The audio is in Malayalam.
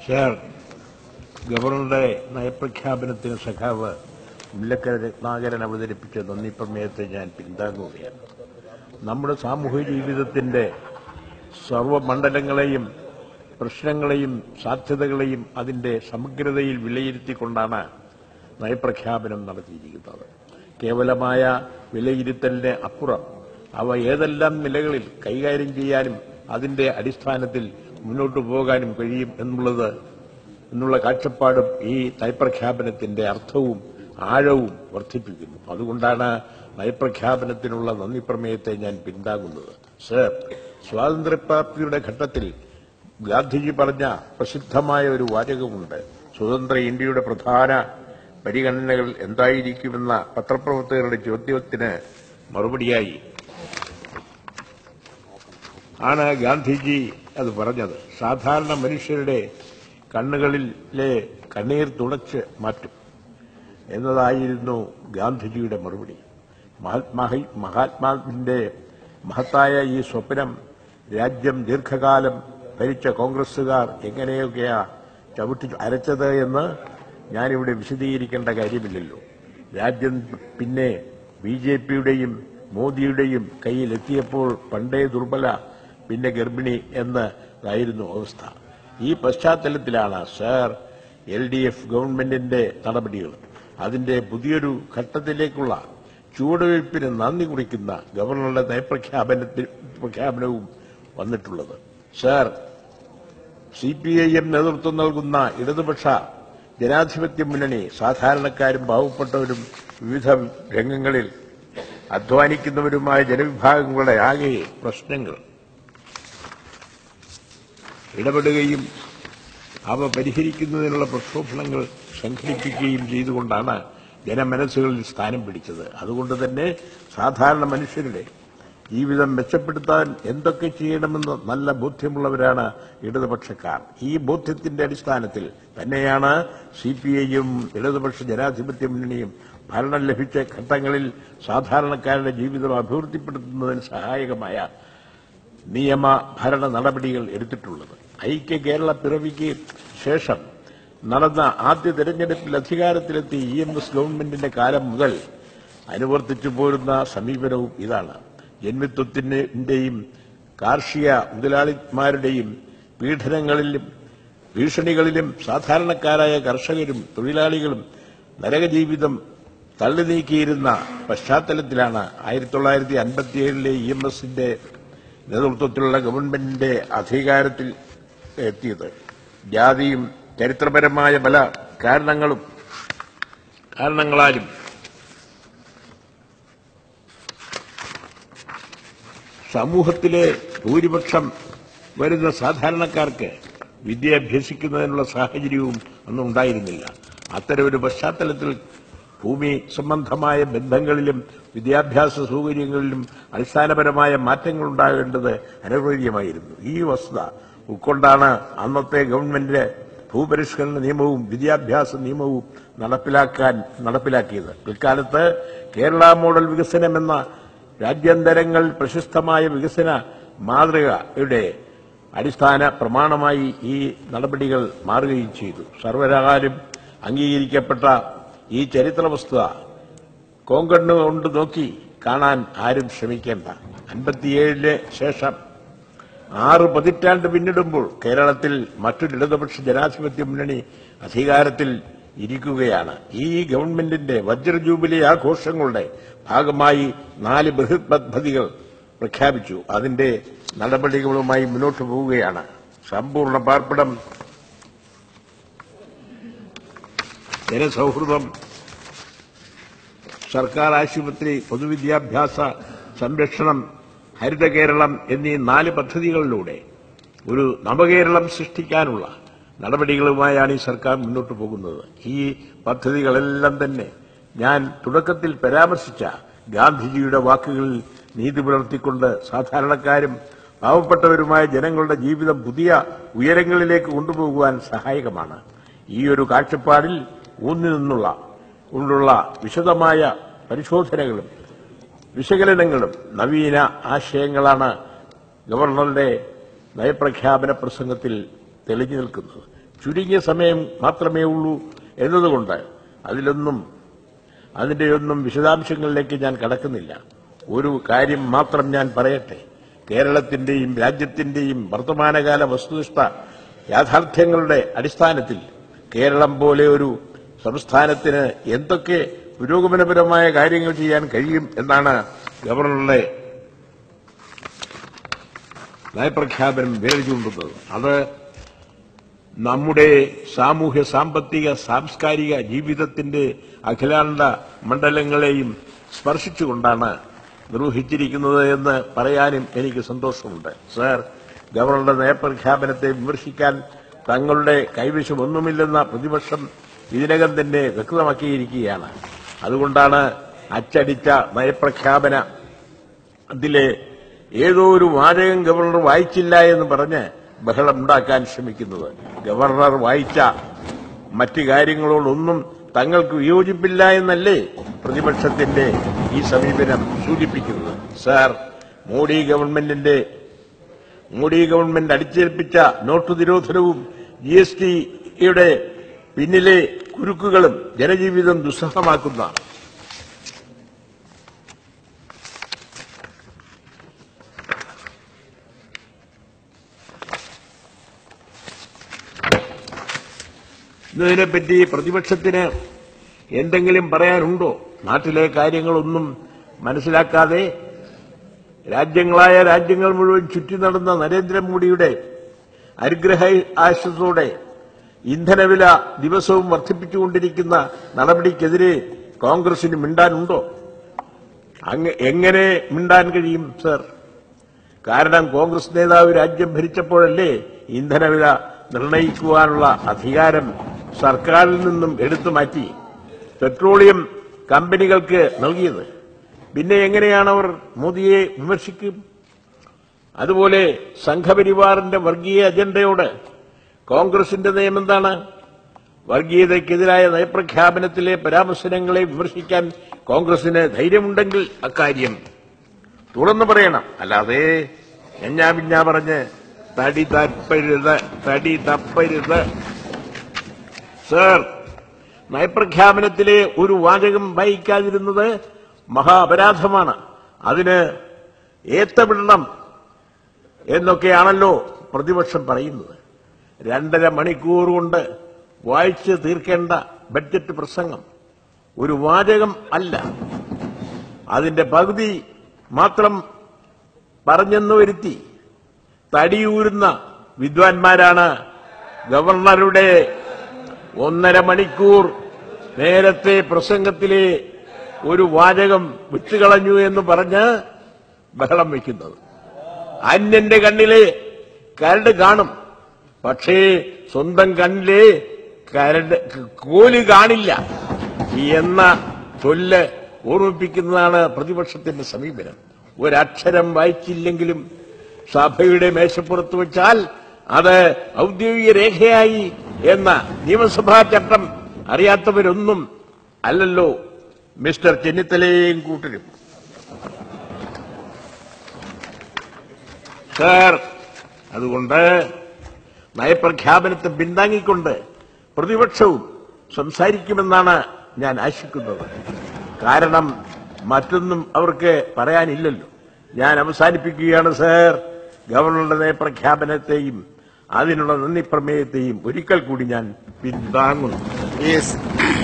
സർ ഗവർണറുടെ നയപ്രഖ്യാപനത്തിന് സഖാവ് മുല്ലക്കര രത്നാകരൻ അവതരിപ്പിച്ച നന്ദി പ്രമേയത്തെ ഞാൻ പിന്താങ്ങുകയാണ് നമ്മുടെ സാമൂഹിക ജീവിതത്തിന്റെ സർവമണ്ഡലങ്ങളെയും പ്രശ്നങ്ങളെയും സാധ്യതകളെയും അതിന്റെ സമഗ്രതയിൽ വിലയിരുത്തിക്കൊണ്ടാണ് നയപ്രഖ്യാപനം നടത്തിയിരിക്കുന്നത് കേവലമായ വിലയിരുത്തലിന് അപ്പുറം അവ ഏതെല്ലാം നിലകളിൽ കൈകാര്യം ചെയ്യാനും അതിന്റെ അടിസ്ഥാനത്തിൽ മുന്നോട്ടു പോകാനും കഴിയും എന്നുള്ളത് എന്നുള്ള കാഴ്ചപ്പാടും ഈ നയപ്രഖ്യാപനത്തിന്റെ അർത്ഥവും ആഴവും വർദ്ധിപ്പിക്കുന്നു അതുകൊണ്ടാണ് നയപ്രഖ്യാപനത്തിനുള്ള നന്ദി പ്രമേയത്തെ ഞാൻ പിന്താങ്ങുന്നത് സർ സ്വാതന്ത്ര്യപ്രാപ്തിയുടെ ഘട്ടത്തിൽ ഗാന്ധിജി പറഞ്ഞ പ്രസിദ്ധമായ ഒരു വാചകമുണ്ട് സ്വതന്ത്ര ഇന്ത്യയുടെ പ്രധാന പരിഗണനകൾ എന്തായിരിക്കുമെന്ന പത്രപ്രവർത്തകരുടെ ചോദ്യത്തിന് മറുപടിയായി ആണ് ഗാന്ധിജി അത് പറഞ്ഞത് സാധാരണ മനുഷ്യരുടെ കണ്ണുകളിലെ കണ്ണീർ തുടച്ച് മാറ്റും എന്നതായിരുന്നു ഗാന്ധിജിയുടെ മറുപടി മഹാത്മാ മഹാത്മാവിന്റെ മഹത്തായ ഈ സ്വപ്നം രാജ്യം ദീർഘകാലം ഭരിച്ച കോൺഗ്രസുകാർ എങ്ങനെയൊക്കെയാ ചവിട്ടി അരച്ചത് എന്ന് ഞാനിവിടെ വിശദീകരിക്കേണ്ട കാര്യമില്ലല്ലോ രാജ്യം പിന്നെ ബി ജെ പിയുടെയും മോദിയുടെയും കയ്യിലെത്തിയപ്പോൾ പണ്ടേ ദുർബല പിന്നെ ഗർഭിണി എന്നതായിരുന്നു അവസ്ഥ ഈ പശ്ചാത്തലത്തിലാണ് സർ എൽ ഡി എഫ് ഗവൺമെന്റിന്റെ നടപടികൾ അതിന്റെ പുതിയൊരു ഘട്ടത്തിലേക്കുള്ള ചുവടുവയ്പ്പിന് നന്ദി കുറിക്കുന്ന ഗവർണറുടെ നയപ്രഖ്യാപനത്തിൽ പ്രഖ്യാപനവും വന്നിട്ടുള്ളത് sir C P I M നേതൃത്വം നൽകുന്ന ഇടതുപക്ഷ ജനാധിപത്യ മുന്നണി സാധാരണക്കാരും പാവപ്പെട്ടവരും വിവിധ രംഗങ്ങളിൽ അധ്വാനിക്കുന്നവരുമായ ജനവിഭാഗങ്ങളുടെ ആകെ പ്രശ്നങ്ങൾ ഇടപെടുകയും അവ പരിഹരിക്കുന്നതിനുള്ള പ്രക്ഷോഭങ്ങൾ സംഘടിപ്പിക്കുകയും ചെയ്തുകൊണ്ടാണ് ജനമനസ്സുകളിൽ സ്ഥാനം പിടിച്ചത് അതുകൊണ്ട് തന്നെ സാധാരണ മനുഷ്യരുടെ ജീവിതം മെച്ചപ്പെടുത്താൻ എന്തൊക്കെ ചെയ്യണമെന്ന് നല്ല ബോധ്യമുള്ളവരാണ് ഇടതുപക്ഷക്കാർ ഈ ബോധ്യത്തിന്റെ അടിസ്ഥാനത്തിൽ തന്നെയാണ് സി പി ഐയും ഇടതുപക്ഷ ജനാധിപത്യ മുന്നണിയും ഭരണം ലഭിച്ച ഘട്ടങ്ങളിൽ സാധാരണക്കാരുടെ ജീവിതം അഭിവൃദ്ധിപ്പെടുത്തുന്നതിന് സഹായകമായ നിയമ ഭരണ നടപടികൾ എടുത്തിട്ടുള്ളത് ഐക്യ കേരള പിറവിക്ക് ശേഷം നടന്ന ആദ്യ തെരഞ്ഞെടുപ്പിൽ അധികാരത്തിലെത്തിയ ഇ എം എസ് ഗവൺമെന്റിന്റെ കാലം മുതൽ അനുവർത്തിച്ചു പോരുന്ന സമീപനവും ഇതാണ് ജന്മിത്വത്തിന്റെയും കാർഷിക മുതലാളിമാരുടെയും പീഡനങ്ങളിലും ഭീഷണികളിലും സാധാരണക്കാരായ കർഷകരും തൊഴിലാളികളും നരകജീവിതം തള്ളി നീക്കിയിരുന്ന പശ്ചാത്തലത്തിലാണ് ആയിരത്തി തൊള്ളായിരത്തി അൻപത്തിയേഴിലെ ഇ എം എസിന്റെ നേതൃത്വത്തിലുള്ള ഗവൺമെന്റിന്റെ അധികാരത്തിൽ എത്തിയത് ജാതിയും ചരിത്രപരമായ പല കാരണങ്ങളും കാരണങ്ങളാലും സമൂഹത്തിലെ ഭൂരിപക്ഷം വരുന്ന സാധാരണക്കാർക്ക് വിദ്യ അഭ്യസിക്കുന്നതിനുള്ള സാഹചര്യവും അന്ന് ഉണ്ടായിരുന്നില്ല അത്തരമൊരു പശ്ചാത്തലത്തിൽ ഭൂമി സംബന്ധമായ ബന്ധങ്ങളിലും വിദ്യാഭ്യാസ സൗകര്യങ്ങളിലും അടിസ്ഥാനപരമായ മാറ്റങ്ങൾ ഉണ്ടാകേണ്ടത് അനിവാര്യമായിരുന്നു ഈ വസ്തുത ഉൾക്കൊണ്ടാണ് അന്നത്തെ ഗവൺമെന്റ് ഭൂപരിഷ്കരണ നിയമവും വിദ്യാഭ്യാസ നിയമവും നടപ്പിലാക്കാൻ നടപ്പിലാക്കിയത് പിൽക്കാലത്ത് കേരള മോഡൽ വികസനമെന്ന രാജ്യാന്തരങ്ങൾ പ്രശസ്തമായ വികസന മാതൃകയുടെ അടിസ്ഥാന പ്രമാണമായി ഈ നടപടികൾ മാറുകയും ചെയ്തു സർവരാകാരും അംഗീകരിക്കപ്പെട്ട ഈ ചരിത്ര വസ്തുത കോങ്കണ്ണ് കൊണ്ട് നോക്കി കാണാൻ ആരും ശ്രമിക്കേണ്ട അൻപത്തിയേഴിന് ശേഷം ആറ് പതിറ്റാണ്ട് പിന്നിടുമ്പോൾ കേരളത്തിൽ മറ്റൊരു ഇടതുപക്ഷ ജനാധിപത്യ മുന്നണി അധികാരത്തിൽ ഇരിക്കുകയാണ് ഈ ഗവൺമെന്റിന്റെ വജ്ര ജൂബിലി ആഘോഷങ്ങളുടെ ഭാഗമായി നാല് ബൃഹത് പദ്ധതികൾ പ്രഖ്യാപിച്ചു അതിന്റെ നടപടികളുമായി മുന്നോട്ട് പോവുകയാണ് സമ്പൂർണ്ണ പാർപ്പിടം ജനസൗഹൃദം സർക്കാർ ആശുപത്രി പൊതുവിദ്യാഭ്യാസ സംരക്ഷണം ഹരിത കേരളം എന്നീ നാല് പദ്ധതികളിലൂടെ ഒരു നവകേരളം സൃഷ്ടിക്കാനുള്ള നടപടികളുമായാണ് ഈ സർക്കാർ മുന്നോട്ട് പോകുന്നത് ഈ പദ്ധതികളെല്ലാം തന്നെ ഞാൻ തുടക്കത്തിൽ പരാമർശിച്ച ഗാന്ധിജിയുടെ വാക്കുകളിൽ നീതി പുലർത്തിക്കൊണ്ട് സാധാരണക്കാരും പാവപ്പെട്ടവരുമായ ജനങ്ങളുടെ ജീവിതം പുതിയ ഉയരങ്ങളിലേക്ക് കൊണ്ടുപോകുവാൻ സഹായകമാണ് ഈ ഒരു കാഴ്ചപ്പാടിൽ ഊന്നി നിന്നുള്ള കൊണ്ടുള്ള വിശദമായ പരിശോധനകളും വിശകലനങ്ങളും നവീന ആശയങ്ങളാണ് ഗവർണറുടെ നയപ്രഖ്യാപന പ്രസംഗത്തിൽ തെളിഞ്ഞു നിൽക്കുന്നത് ചുരുങ്ങിയ സമയം മാത്രമേ ഉള്ളൂ എന്നതുകൊണ്ട് അതിലൊന്നും അതിന്റെയൊന്നും വിശദാംശങ്ങളിലേക്ക് ഞാൻ കടക്കുന്നില്ല ഒരു കാര്യം മാത്രം ഞാൻ പറയട്ടെ കേരളത്തിന്റെയും രാജ്യത്തിന്റെയും വർത്തമാനകാല വസ്തുനിഷ്ഠ യാഥാർത്ഥ്യങ്ങളുടെ അടിസ്ഥാനത്തിൽ കേരളം പോലെ ഒരു സംസ്ഥാനത്തിന് എന്തൊക്കെ പുരോഗമനപരമായ കാര്യങ്ങൾ ചെയ്യാൻ കഴിയും എന്നാണ് ഗവർണറുടെ നയപ്രഖ്യാപനം വിരൽ ചൂണ്ടുന്നത് അത് നമ്മുടെ സാമൂഹ്യ സാമ്പത്തിക സാംസ്കാരിക ജീവിതത്തിന്റെ അഖിലാണ്ട മണ്ഡലങ്ങളെയും സ്പർശിച്ചുകൊണ്ടാണ് നിർവഹിച്ചിരിക്കുന്നത് എന്ന് പറയാനും എനിക്ക് സന്തോഷമുണ്ട് സർ ഗവർണറുടെ നയപ്രഖ്യാപനത്തെ വിമർശിക്കാൻ തങ്ങളുടെ കൈവശം ഒന്നുമില്ലെന്ന പ്രതിപക്ഷം ഇതിനകം തന്നെ വ്യക്തമാക്കിയിരിക്കുകയാണ് അതുകൊണ്ടാണ് അച്ചടിച്ച നയപ്രഖ്യാപന അതിലെ ഏതോ ഒരു വാചകം ഗവർണർ വായിച്ചില്ല എന്ന് പറഞ്ഞ് ബഹളം ഉണ്ടാക്കാൻ ശ്രമിക്കുന്നത് ഗവർണർ വായിച്ച മറ്റ് കാര്യങ്ങളോടൊന്നും തങ്ങൾക്ക് വിയോജിപ്പില്ല എന്നല്ലേ പ്രതിപക്ഷത്തിന്റെ ഈ സമീപനം സൂചിപ്പിക്കുന്നത് സാർ മോഡി ഗവൺമെന്റിന്റെ മോഡി ഗവൺമെന്റ് അടിച്ചേൽപ്പിച്ച നോട്ട് നിരോധനവും ജി എസ് ടിയുടെ പിന്നിലെ കുരുക്കുകളും ജനജീവിതം ദുസ്സഹമാക്കുന്നതാണ് ഇതിനെപ്പറ്റി പ്രതിപക്ഷത്തിന് എന്തെങ്കിലും പറയാനുണ്ടോ നാട്ടിലെ കാര്യങ്ങളൊന്നും മനസ്സിലാക്കാതെ രാജ്യങ്ങളായ രാജ്യങ്ങൾ മുഴുവൻ ചുറ്റി നടന്ന നരേന്ദ്രമോദിയുടെ അനുഗ്രഹ ആശ്വസത്തോടെ ഇന്ധനവില ദിവസവും വർദ്ധിപ്പിച്ചുകൊണ്ടിരിക്കുന്ന നടപടിക്കെതിരെ കോൺഗ്രസിന് മിണ്ടാനുണ്ടോ അങ്ങ് എങ്ങനെ മിണ്ടാൻ കഴിയും സർ കാരണം കോൺഗ്രസ് നേതാവ് രാജ്യം ഭരിച്ചപ്പോഴല്ലേ ഇന്ധനവില നിർണയിക്കുവാനുള്ള അധികാരം സർക്കാരിൽ നിന്നും എടുത്തു മാറ്റി പെട്രോളിയം കമ്പനികൾക്ക് നൽകിയത് പിന്നെ എങ്ങനെയാണ് അവർ മോദിയെ വിമർശിക്കും അതുപോലെ സംഘപരിവാറിന്റെ വർഗീയ അജണ്ടയോട് കോൺഗ്രസിന്റെ നയം എന്താണ് വർഗീയതയ്ക്കെതിരായ നയപ്രഖ്യാപനത്തിലെ പരാമർശനങ്ങളെ വിമർശിക്കാൻ കോൺഗ്രസിന് ധൈര്യമുണ്ടെങ്കിൽ അക്കാര്യം തുറന്നു പറയണം അല്ലാതെ ഞഞ്ഞാ പിഞ്ഞാ പറഞ്ഞ് തടി തപ്പരുത് തടി തപ്പരുത് സർ നയപ്രഖ്യാപനത്തിലെ ഒരു വാചകം വായിക്കാതിരുന്നത് മഹാ അപരാധമാണ് അതിന് ഏത്തവിടണം എന്നൊക്കെയാണല്ലോ പ്രതിപക്ഷം പറയുന്നത് രണ്ടര മണിക്കൂർ കൊണ്ട് വായിച്ച് തീർക്കേണ്ട ബഡ്ജറ്റ് പ്രസംഗം ഒരു വാചകം അല്ല അതിന്റെ പകുതി മാത്രം പറഞ്ഞെന്ന് വരുത്തി തടിയൂരുന്ന വിദ്വാൻമാരാണ് ഗവർണറുടെ ഒന്നര മണിക്കൂർ നേരത്തെ പ്രസംഗത്തിലെ ഒരു വാചകം വിട്ടുകളഞ്ഞു എന്ന് പറഞ്ഞ് ബഹളം വയ്ക്കുന്നത് അന്യന്റെ കണ്ണിലെ കരട് കാണും പക്ഷേ സ്വന്തം കണ്ണിലെ കരട് കോല് കാണില്ല എന്ന ചൊല്ല് ഓർമ്മിപ്പിക്കുന്നതാണ് പ്രതിപക്ഷത്തിന്റെ സമീപനം ഒരക്ഷരം വായിച്ചില്ലെങ്കിലും സഭയുടെ മേശപ്പുറത്ത് വെച്ചാൽ അത് ഔദ്യോഗിക രേഖയായി എന്ന നിയമസഭാ ചട്ടം അറിയാത്തവരൊന്നും അല്ലല്ലോ മിസ്റ്റർ ചെന്നിത്തലയും കൂട്ടരും സാർ അതുകൊണ്ട് നയപ്രഖ്യാപനത്തെ പിന്താങ്ങിക്കൊണ്ട് പ്രതിപക്ഷവും സംസാരിക്കുമെന്നാണ് ഞാൻ ആശിക്കുന്നത് കാരണം മറ്റൊന്നും അവർക്ക് പറയാനില്ലല്ലോ ഞാൻ അവസാനിപ്പിക്കുകയാണ് സാർ ഗവർണറുടെ നയപ്രഖ്യാപനത്തെയും അതിനുള്ള നന്ദി പ്രമേയത്തെയും ഒരിക്കൽ കൂടി ഞാൻ പിന്താങ്ങുന്നു യെസ്